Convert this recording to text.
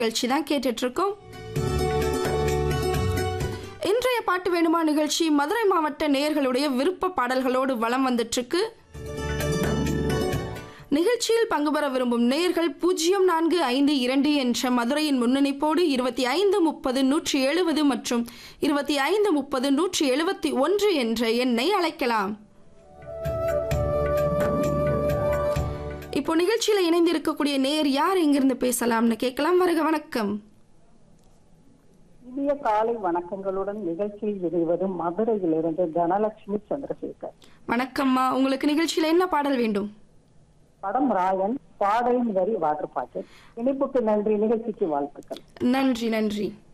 நிகழ்ச்சி தான் கேட்டுட்டு இருக்கோம் இன்றைய பாட்டு வேணுமா நிகழ்ச்சி மதுரை மாவட்ட நேயர்களுடைய விருப்ப பாடல்களோடு வலம் வந்துட்டு இருக்கு நிகழ்ச்சியில் பங்கு பெற விரும்பும் நேயர்கள் பூஜ்ஜியம் நான்கு ஐந்து இரண்டு என்ற மதுரையின் முன்னணிப்போடு இருபத்தி ஐந்து முப்பது நூற்றி எழுபது மற்றும் இருபத்தி ஐந்து முப்பது நூற்றி எழுபத்தி ஒன்று என்ற எண்ணை அழைக்கலாம் இப்போ நிகழ்ச்சியில இணைந்து இருக்கக்கூடிய நேயர் யார் எங்கிருந்து பேசலாம்னு கேட்கலாம் வருக வணக்கம் இனிய காலை வணக்கங்களுடன் நிகழ்ச்சியில் இணைவது மதுரையிலிருந்து தனலட்சுமி சந்திரசேகர் வணக்கம்மா உங்களுக்கு நிகழ்ச்சியில என்ன பாடல் வேண்டும் படம் ராயன் பாடலின் வரி வாட்டர் பாக்கெட் இணைப்புக்கு நன்றி நிகழ்ச்சிக்கு வாழ்த்துக்கள் நன்றி நன்றி